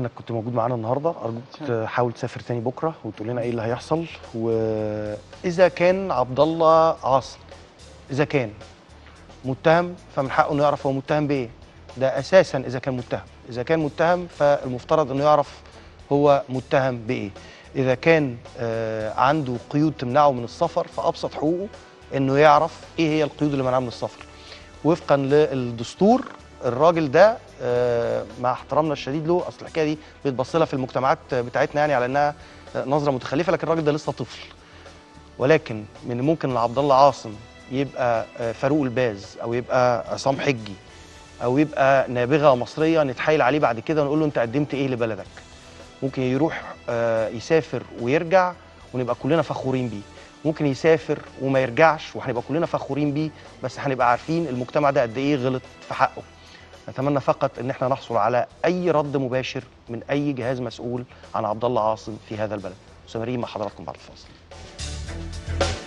انك كنت موجود معانا النهارده ارجوك تحاول تسافر تاني بكره وتقول لنا ايه اللي هيحصل واذا كان عبد الله عاصم اذا كان متهم فمن حقه انه يعرف هو متهم بايه ده اساسا اذا كان متهم اذا كان متهم فالمفترض انه يعرف هو متهم بايه اذا كان آه عنده قيود تمنعه من السفر فابسط حقوقه انه يعرف ايه هي القيود اللي منعه من السفر وفقا للدستور الراجل ده آه، مع احترامنا الشديد له اصل الحكايه دي بيتبص لها في المجتمعات بتاعتنا يعني على انها آه، نظره متخلفه لكن الراجل ده لسه طفل ولكن من الممكن ان عبد الله عاصم يبقى آه، فاروق الباز او يبقى عصام حجي او يبقى نابغه مصريه نتحايل عليه بعد كده ونقول له انت قدمت ايه لبلدك ممكن يروح آه، يسافر ويرجع ونبقى كلنا فخورين بيه ممكن يسافر وما يرجعش وهنبقى كلنا فخورين بيه بس هنبقى عارفين المجتمع ده قد ايه غلط في حقه نتمنى فقط ان احنا نحصل على اي رد مباشر من اي جهاز مسؤول عن عبد الله عاصم في هذا البلد سمرين مع حضراتكم بعد الفاصل